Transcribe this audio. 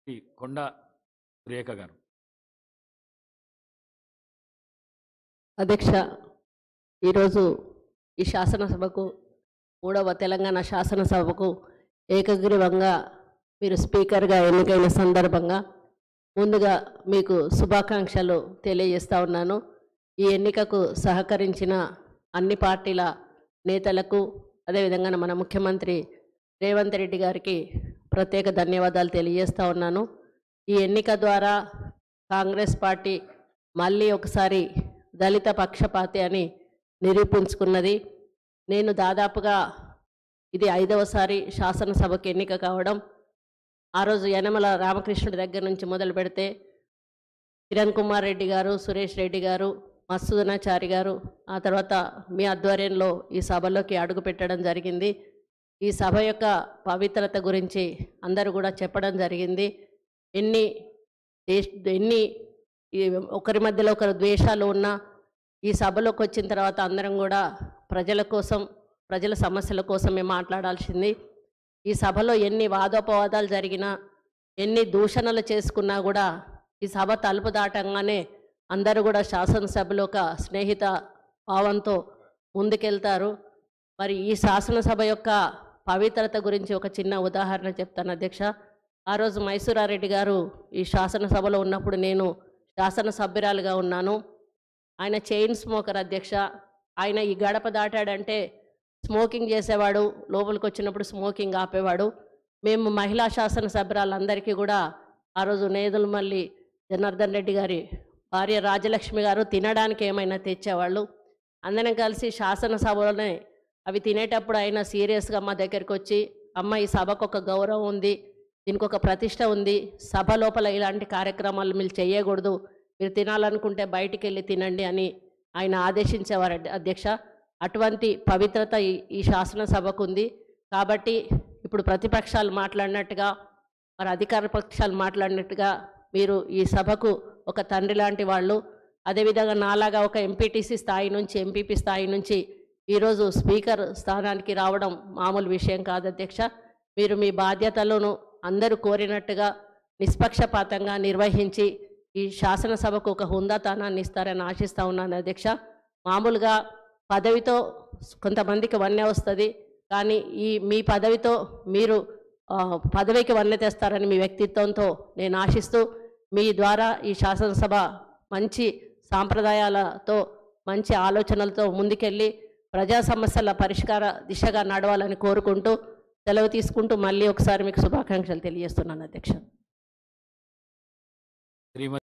శ్రీ కొండ సురేఖ గారు అధ్యక్ష ఈరోజు ఈ శాసనసభకు మూడవ తెలంగాణ శాసనసభకు ఏకగ్రీవంగా మీరు స్పీకర్గా ఎన్నికైన సందర్భంగా ముందుగా మీకు శుభాకాంక్షలు తెలియజేస్తా ఉన్నాను ఈ ఎన్నికకు సహకరించిన అన్ని పార్టీల నేతలకు అదేవిధంగా మన ముఖ్యమంత్రి రేవంత్ రెడ్డి గారికి ప్రత్యేక ధన్యవాదాలు తెలియజేస్తా ఉన్నాను ఈ ఎన్నిక ద్వారా కాంగ్రెస్ పార్టీ మళ్ళీ ఒకసారి దళిత పక్షపాతి అని నిరూపించుకున్నది నేను దాదాపుగా ఇది ఐదవసారి శాసనసభకు ఎన్నిక కావడం ఆ రోజు యనమల రామకృష్ణుడి దగ్గర నుంచి మొదలు పెడితే కిరణ్ కుమార్ రెడ్డి గారు సురేష్ రెడ్డి గారు మత్సూదనాచారి గారు ఆ తర్వాత మీ ఆధ్వర్యంలో ఈ సభలోకి అడుగు పెట్టడం జరిగింది ఈ సభ యొక్క పవిత్రత గురించి అందరూ కూడా చెప్పడం జరిగింది ఎన్ని దేశ ఎన్ని ఈ ఒకరి మధ్యలో ఒకరు ద్వేషాలు ఉన్నా ఈ సభలోకి వచ్చిన తర్వాత అందరం కూడా ప్రజల కోసం ప్రజల సమస్యల కోసమే మాట్లాడాల్సింది ఈ సభలో ఎన్ని వాదోపవాదాలు జరిగినా ఎన్ని దూషణలు చేసుకున్నా కూడా ఈ సభ తలుపు దాటంగానే అందరూ కూడా శాసనసభలో ఒక స్నేహిత భావంతో ముందుకెళ్తారు మరి ఈ శాసనసభ యొక్క పవిత్రత గురించి ఒక చిన్న ఉదాహరణ చెప్తాను అధ్యక్ష ఆ రోజు మైసూరారెడ్డి గారు ఈ శాసనసభలో ఉన్నప్పుడు నేను శాసనసభ్యురాలుగా ఉన్నాను ఆయన చైన్ స్మోకర్ అధ్యక్ష ఆయన ఈ గడప దాటాడంటే స్మోకింగ్ చేసేవాడు లోపలికి వచ్చినప్పుడు స్మోకింగ్ ఆపేవాడు మేము మహిళా శాసనసభ్యురాలందరికీ కూడా ఆ రోజు నేదులమల్లి జనార్దన్ రెడ్డి గారి భార్య రాజలక్ష్మి గారు తినడానికి ఏమైనా తెచ్చేవాళ్ళు అందరం కలిసి శాసనసభలోనే అవి తినేటప్పుడు అయినా సీరియస్గా మా దగ్గరికి వచ్చి అమ్మ ఈ సభకు ఒక గౌరవం ఉంది దీనికి ఒక ప్రతిష్ట ఉంది సభ లోపల ఇలాంటి కార్యక్రమాలు మీరు చేయకూడదు మీరు తినాలనుకుంటే బయటికి వెళ్ళి తినండి అని ఆయన ఆదేశించేవారు అధ్య- అధ్యక్ష అటువంటి పవిత్రత ఈ ఈ శాసనసభకు ఉంది కాబట్టి ఇప్పుడు ప్రతిపక్షాలు మాట్లాడినట్టుగా మరి అధికార పక్షాలు మాట్లాడినట్టుగా మీరు ఈ సభకు ఒక తండ్రి లాంటి వాళ్ళు అదేవిధంగా నాలాగా ఒక ఎంపీటీసీ స్థాయి నుంచి ఎంపీపీ స్థాయి నుంచి ఈరోజు స్పీకర్ స్థానానికి రావడం మామూలు విషయం కాదు అధ్యక్ష మీరు మీ బాధ్యతలను అందరూ కోరినట్టుగా నిష్పక్షపాతంగా నిర్వహించి ఈ శాసనసభకు ఒక హుందాతానాన్ని ఇస్తారని ఆశిస్తా ఉన్నాను అధ్యక్ష మామూలుగా పదవితో కొంతమందికి వన్నె వస్తుంది కానీ ఈ మీ పదవితో మీరు ఆ, పదవికి వన్నె తెస్తారని మీ వ్యక్తిత్వంతో నేను ఆశిస్తూ మీ ద్వారా ఈ శాసనసభ మంచి సాంప్రదాయాలతో మంచి ఆలోచనలతో ముందుకెళ్ళి ప్రజా సమస్యల పరిష్కార దిశగా నడవాలని కోరుకుంటూ సెలవు తీసుకుంటూ మళ్ళీ ఒకసారి మీకు శుభాకాంక్షలు తెలియజేస్తున్నాను అధ్యక్ష శ్రీమతి